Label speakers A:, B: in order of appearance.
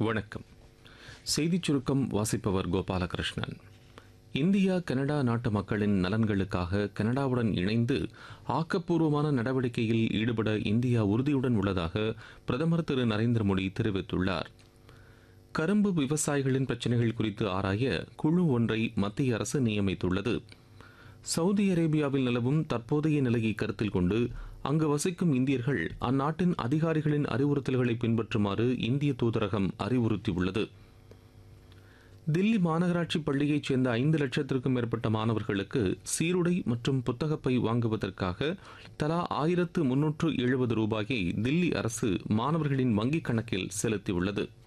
A: வணக்கம் செய்திச் சுருக்கம் வாசிப்பவர் கோபாலகிருஷ்ணன் இந்தியா கனடா நாட்டு மக்களின் நலன்களுக்காக கனடாவுடன் இணைந்து ஆக்கப்பூர்வமான நடவடிக்கையில் ஈடுபட இந்தியா உறுதியுடன் உள்ளதாக பிரதமர் திரு நரேந்திர மோடி தெரிவித்துள்ளார் கரும்பு விவசாயிகளின் பிரச்சினைகள் குறித்து ஆராய குழு ஒன்றை மத்திய அரசு நியமித்துள்ளது சவுதி அரேபியாவில் நிலவும் தற்போதைய நிலையை கருத்தில் கொண்டு அங்கு வசிக்கும் இந்தியர்கள் அந்நாட்டின் அதிகாரிகளின் அறிவுறுத்தல்களை பின்பற்றுமாறு இந்திய தூதரகம் அறிவுறுத்தியுள்ளது தில்லி மாநகராட்சி பள்ளியைச் சேர்ந்த ஐந்து லட்சத்திற்கும் மேற்பட்ட மாணவர்களுக்கு சீருடை மற்றும் புத்தகப்பை வாங்குவதற்காக தலா ஆயிரத்து முன்னூற்று எழுபது ரூபாயை தில்லி அரசு மாணவர்களின் வங்கிக் கணக்கில் செலுத்தியுள்ளது